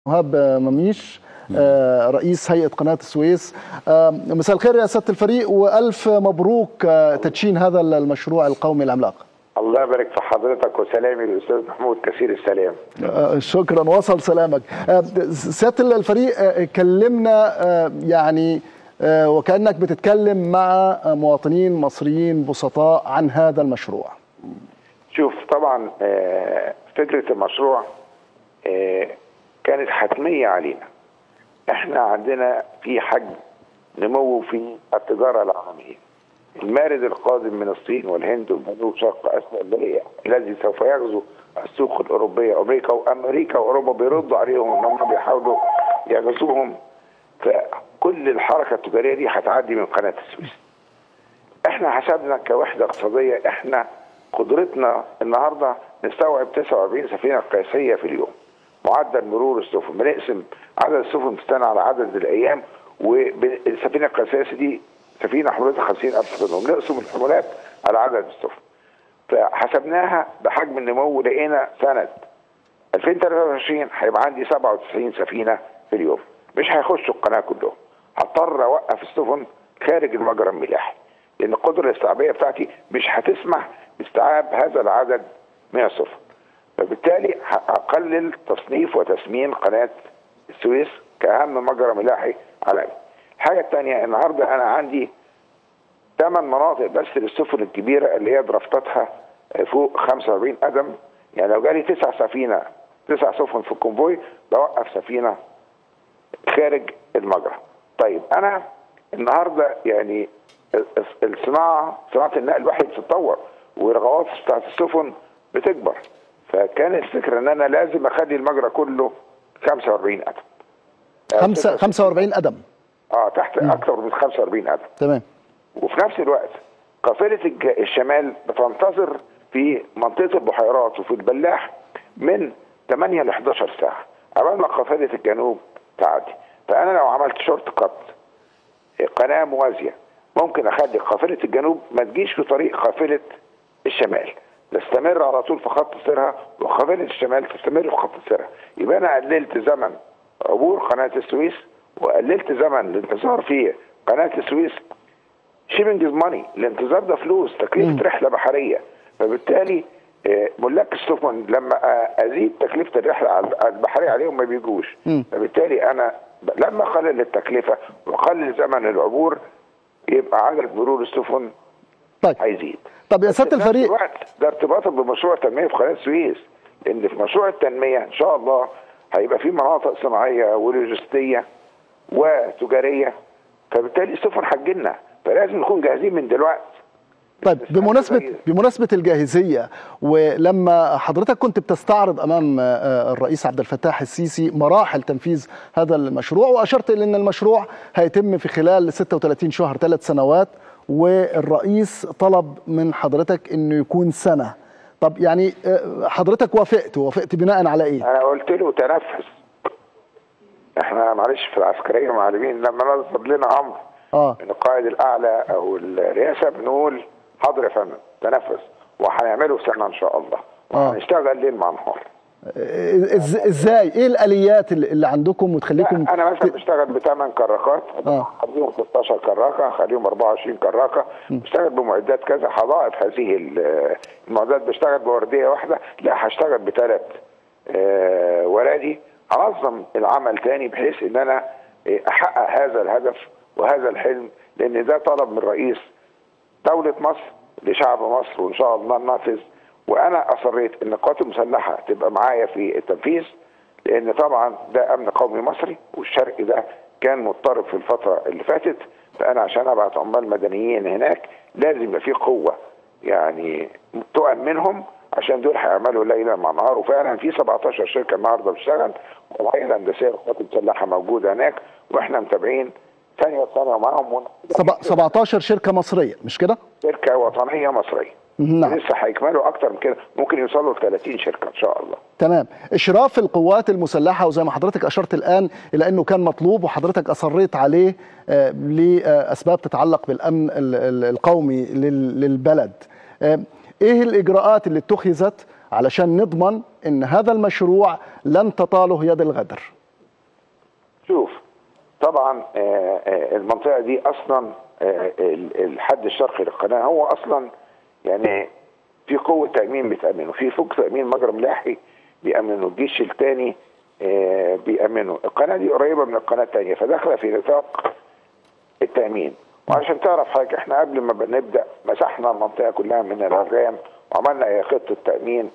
مهاب مميش آه، رئيس هيئه قناه السويس آه، مساء الخير يا سياده الفريق والف مبروك آه، تدشين هذا المشروع القومي العملاق الله يبارك في حضرتك وسلامي للاستاذ محمود كثير السلام آه، شكرا وصل سلامك آه، سياده الفريق آه، كلمنا آه، يعني آه، وكانك بتتكلم مع مواطنين مصريين بسطاء عن هذا المشروع شوف طبعا آه، فكره المشروع آه، كانت حتميه علينا احنا عندنا في حجم نمو في التجاره العالميه المارد القادم من الصين والهند وجنوب شرق اسيا اللي- الذي سوف يغزو السوق الاوروبيه وامريكا وامريكا واوروبا بيردوا عليهم ان هم بيحاولوا يغزوهم فكل الحركه التجاريه دي هتعدي من قناه السويس احنا حسبنا كوحده اقتصاديه احنا قدرتنا النهارده نستوعب 49 سفينه قياسيه في اليوم معدل مرور السفن بنقسم عدد السفن في السنه على عدد الايام والسفينه القياسيه دي سفينه حمولتها 50000 طن وبنقسم الحمولات على عدد السفن فحسبناها بحجم النمو لقينا سنه 2023 هيبقى عندي 97 سفينه في اليوم مش هيخشوا القناه كلهم هضطر اوقف السفن خارج المجرى الملاحي لان القدره الاستيعابيه بتاعتي مش هتسمح باستيعاب هذا العدد من السفن فبالتالي هقلل تصنيف وتسمين قناه السويس كاهم مجرى ملاحي عالمي الحاجه الثانيه النهارده انا عندي ثمان مناطق بس للسفن الكبيره اللي هي درفتاتها فوق 45 قدم يعني لو جالي تسع سفينه تسع سفن في الكونفوي بوقف سفينه خارج المجرى. طيب انا النهارده يعني الصناعه صناعه النقل الواحد بتتطور والرغبات بتاعت السفن بتكبر فكان الفكره ان انا لازم اخلي المجرى كله 45 قدم. خمسة 45 قدم اه تحت اكثر من 45 قدم. تمام وفي نفس الوقت قافلة الج- الشمال بتنتظر في منطقة البحيرات وفي البلاح من 8 ل 11 ساعة قبل ما قافلة الجنوب تعدي فأنا لو عملت شورت كات قناة موازية ممكن أخلي قافلة الجنوب ما تجيش في طريق قافلة الشمال تستمر على طول في خط سيرها وقافلة الشمال تستمر في خط سيرها يبقى أنا قللت زمن عبور قناة السويس وقللت زمن الانتظار في قناة السويس شيبنج از ماني الانتظار ده فلوس تكلفه رحله بحريه فبالتالي آه، ملاك السفن لما آه، ازيد تكلفه الرحله على- البحريه عليهم ما بيجوش مم. فبالتالي انا ب- لما اقلل التكلفه واقلل زمن العبور يبقى عدد مرور السفن طيب هيزيد طب يا بس سياده في نفس الفريق الوقت ده ارتباطا بمشروع التنميه في قناه السويس لان في مشروع التنميه ان شاء الله هيبقى في مناطق صناعيه ولوجستيه وتجاريه فبالتالي السفن هتجيلنا فلازم نكون جاهزين من دلوقتي طيب بس حاجة بمناسبة زي- بمناسبة الجاهزية ولما حضرتك كنت بتستعرض أمام آه، الرئيس عبد الفتاح السيسي مراحل تنفيذ هذا المشروع وأشرت إلى أن المشروع هيتم في خلال 36 شهر ثلاث سنوات والرئيس طلب من حضرتك أنه يكون سنة طب يعني آه، حضرتك وافقت وافقت بناء على إيه؟ انا قلت له تنفس احنا معلش في العسكريه معلمين لما نصدر لنا امر آه من القائد الاعلى او الرئاسه بنقول حاضر يا فندم تنفس وهنعمله في سنه ان شاء الله آه. وهنشتغل ليل مع نهار آه، إز- إزاي؟ إيه الآليات اللي اللي عندكم وتخليكم لا، انا مثلا ت- بشتغل بثمان كراكات آه. خليهم 16 كراكه خليهم 24 كراكه بشتغل بمعدات كذا هضاعف هذه ال- المعدات بشتغل بورديه واحده لا هشتغل بثلاث آه، ورادي هنظم العمل تاني بحيث ان انا آه، احقق هذا الهدف وهذا الحلم لان ده طلب من رئيس دولة مصر لشعب مصر وإن شاء الله ننفذ وأنا أصريت إن القوات المسلحة تبقى معايا في التنفيذ لأن طبعا ده أمن قومي مصري والشرق ده كان مضطرب في الفترة اللي فاتت فأنا عشان أبعت عمال مدنيين هناك لازم يبقى في قوة يعني تؤمنهم عشان دول هيعملوا ليلا مع نهار وفعلا في 17 شركه النهارده بتشتغل والهيئه الهندسيه للقوات المسلحه موجوده هناك واحنا متابعين ثانيه وثانيه معاهم ون- سبع- 17 شركة مصرية مش كده؟ شركه وطنيه مصريه نعم لسه هيكملوا اكتر من كده ممكن يوصلوا ل 30 شركه ان شاء الله تمام اشراف القوات المسلحه وزي ما حضرتك اشرت الان الى انه كان مطلوب وحضرتك اصريت عليه آه، لاسباب تتعلق بالامن ال- ال- القومي لل- للبلد آه، ايه الاجراءات اللي اتخذت علشان نضمن ان هذا المشروع لن تطاله يد الغدر شوف طبعا آه، آه، المنطقه دي اصلا آه، ال- الحد الشرقي للقناه هو اصلا يعني في قوه تامين بتامنه في فوق تامين مجرى ملاحي بيامنه الجيش الثاني بيامنه القناه دي قريبه من القناه الثانيه فداخله في نطاق التامين وعشان تعرف حاجه احنا قبل ما بنبدا مسحنا المنطقه كلها من الالغام وعملنا خطه تامين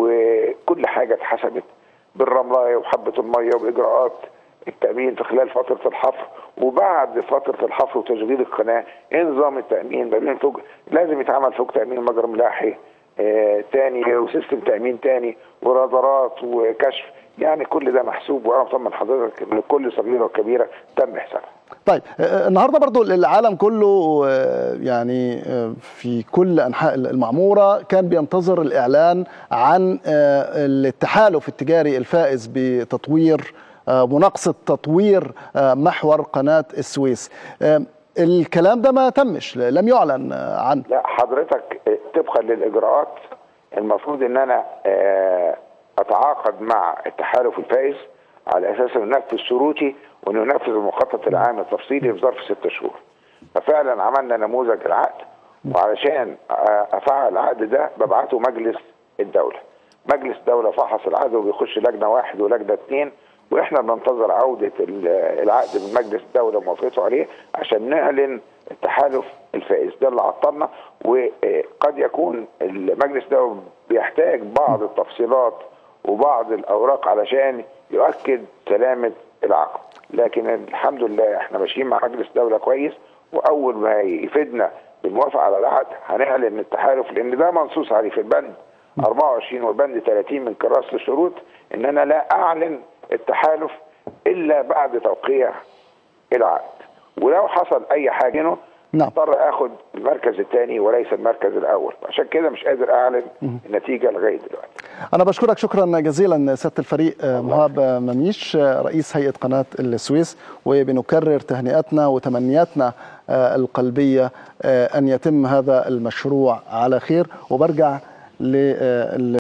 وكل حاجه اتحسبت بالرملايه وحبه الميه واجراءات التامين في خلال فتره الحفر وبعد فتره الحفر وتشغيل القناه ايه نظام التامين ما بين فوق لازم يتعمل فوق تامين مجرى ملاحي آه تاني وسيستم تامين تاني ورادارات وكشف يعني كل ده محسوب وانا مطمن حضرتك ان كل صغيره وكبيره تم حسابها طيب آه، النهارده برضو العالم كله آه، يعني آه، في كل انحاء المعموره كان بينتظر الاعلان عن آه، التحالف التجاري الفائز بتطوير آه، مناقصه تطوير آه، محور قناه السويس آه، الكلام ده ما تمش لم يعلن آه، عنه لا حضرتك آه، طبقا للاجراءات المفروض ان انا آه، اتعاقد مع التحالف الفائز على اساس انه ينفذ شروطي وانه ينفذ المخطط العام التفصيلي في ظرف ست شهور ففعلا عملنا نموذج العقد وعلشان آه، افعل العقد ده ببعته مجلس الدوله مجلس الدوله فحص العقد وبيخش لجنه واحد ولجنه اثنين واحنا بننتظر عوده ال- العقد من مجلس الدوله وموافقته عليه عشان نعلن التحالف الفائز ده اللي عطلنا وقد يكون المجلس الدوله بيحتاج بعض التفصيلات وبعض الاوراق علشان يؤكد سلامه العقد لكن الحمد لله احنا ماشيين مع مجلس الدوله كويس واول ما يفيدنا بالموافقه على العقد هنعلن التحالف لان ده منصوص عليه في البند 24 وبند 30 من كراسه الشروط ان انا لا اعلن التحالف الا بعد توقيع العقد ولو حصل اي حاجه هنا نعم. اضطر اخد المركز الثاني وليس المركز الاول عشان كده مش قادر اعلن النتيجه لغايه دلوقتي أنا بشكرك شكرا جزيلا سيادة الفريق آه، مهاب مميش آه، رئيس هيئة قناة السويس وبنكرر تهنئتنا وتمنياتنا آه، القلبية آه، أن يتم هذا المشروع على خير وبرجع ل